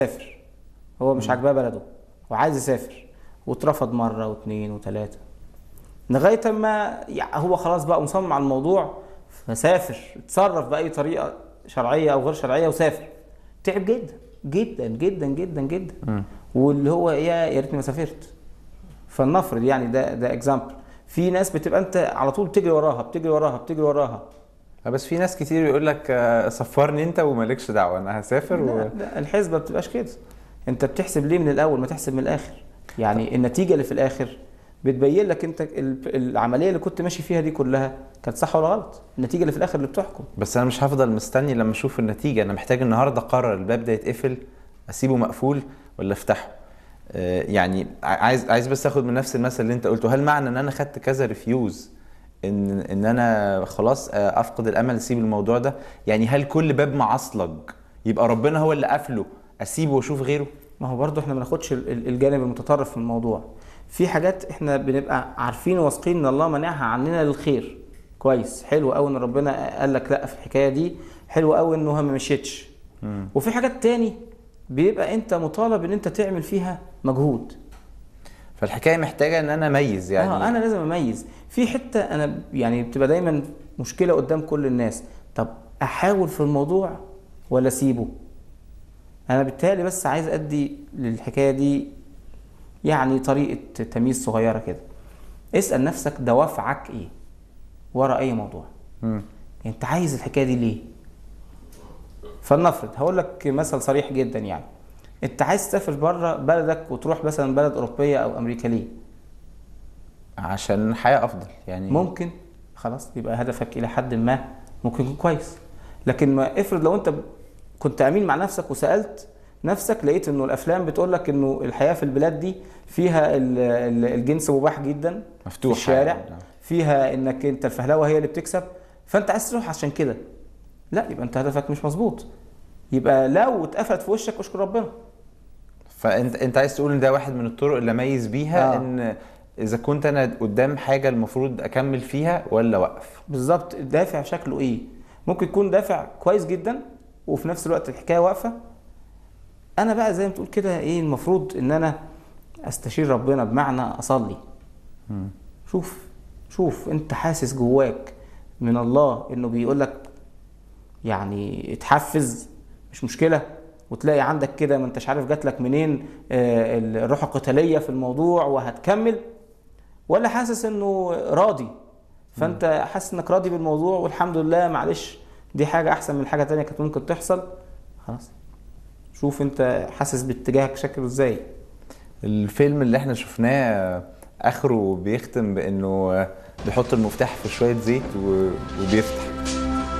يسافر هو مش عاجباه بلده وعايز يسافر واترفض مره واثنين وثلاثه لغايه ما يع- هو خلاص بقى مصمم على الموضوع فسافر اتصرف باي طريقه شرعيه او غير شرعيه وسافر تعب جدا جدا جدا جدا جدا واللي هو يا يا ريتني ما سافرت فلنفرض يعني ده ده اكزامبل في ناس بتبقى انت على طول بتجري وراها بتجري وراها بتجري وراها آه، بس في ناس كتير يقول لك آه، سفرني انت ومالكش دعوه انا هسافر و... لا لا الحسبه ما بتبقاش كده انت بتحسب ليه من الاول ما تحسب من الاخر يعني النتيجه اللي في الاخر بتبين لك انت ال- العمليه اللي كنت ماشي فيها دي كلها كانت صح ولا غلط النتيجه اللي في الاخر اللي بتحكم بس انا مش هفضل مستني لما اشوف النتيجه انا محتاج النهارده اقرر الباب ده يتقفل اسيبه مقفول ولا افتحه آه، يعني ع- عايز عايز بس اخد من نفس المثل اللي انت قلته هل معنى ان انا خدت كذا ريفيوز ان ان انا خلاص آه، افقد الامل اسيب الموضوع ده يعني هل كل باب معصلج يبقى ربنا هو اللي قافله اسيبه واشوف غيره ما هو برضه احنا ما ناخدش ال- ال- الجانب المتطرف من الموضوع في حاجات احنا بنبقى عارفين وواثقين ان الله منعها عننا للخير كويس حلو قوي ان ربنا قال لك لا في الحكايه دي حلو قوي انه ما مشيتش وفي حاجات تاني بيبقى انت مطالب ان انت تعمل فيها مجهود فالحكايه محتاجه ان انا اميز يعني اه انا لازم اميز في حته انا ب- يعني بتبقى دايما مشكله قدام كل الناس طب احاول في الموضوع ولا اسيبه انا بالتالي بس عايز ادي للحكايه دي يعني طريقه تمييز صغيره كده اسال نفسك دوافعك ايه ورا اي موضوع مم. انت عايز الحكايه دي ليه فلنفرض هقول لك مثل صريح جدا يعني انت عايز تسافر بره بلدك وتروح مثلا بلد اوروبيه او امريكا ليه عشان الحياه افضل يعني ممكن خلاص يبقى هدفك الى حد ما ممكن يكون كويس لكن ما افرض لو انت ب- كنت امين مع نفسك وسالت نفسك لقيت انه الافلام بتقول لك انه الحياه في البلاد دي فيها ال- ال- الجنس مباح جدا مفتوح في الشارع يعني. فيها انك انت الفهلوه هي اللي بتكسب فانت عايز تروح عشان كده لا يبقى انت هدفك مش مظبوط يبقى لو اتقفلت في وشك اشكر ربنا فانت انت عايز تقول ان ده واحد من الطرق اللي اميز بيها آه. ان اذا كنت انا قدام حاجه المفروض اكمل فيها ولا اوقف بالظبط الدافع شكله ايه ممكن يكون دافع كويس جدا وفي نفس الوقت الحكايه واقفه انا بقى زي ما تقول كده ايه المفروض ان انا استشير ربنا بمعنى اصلي شوف شوف انت حاسس جواك من الله انه بيقول لك يعني اتحفز مش مشكله وتلاقي عندك كده ما انتش عارف جات لك منين آه، الروح القتاليه في الموضوع وهتكمل ولا حاسس انه راضي فانت حاسس انك راضي بالموضوع والحمد لله معلش دي حاجه احسن من حاجه تانية كانت ممكن تحصل خلاص شوف انت حاسس باتجاهك شكله ازاي الفيلم اللي احنا شفناه اخره بيختم بانه بيحط المفتاح في شويه زيت و- وبيفتح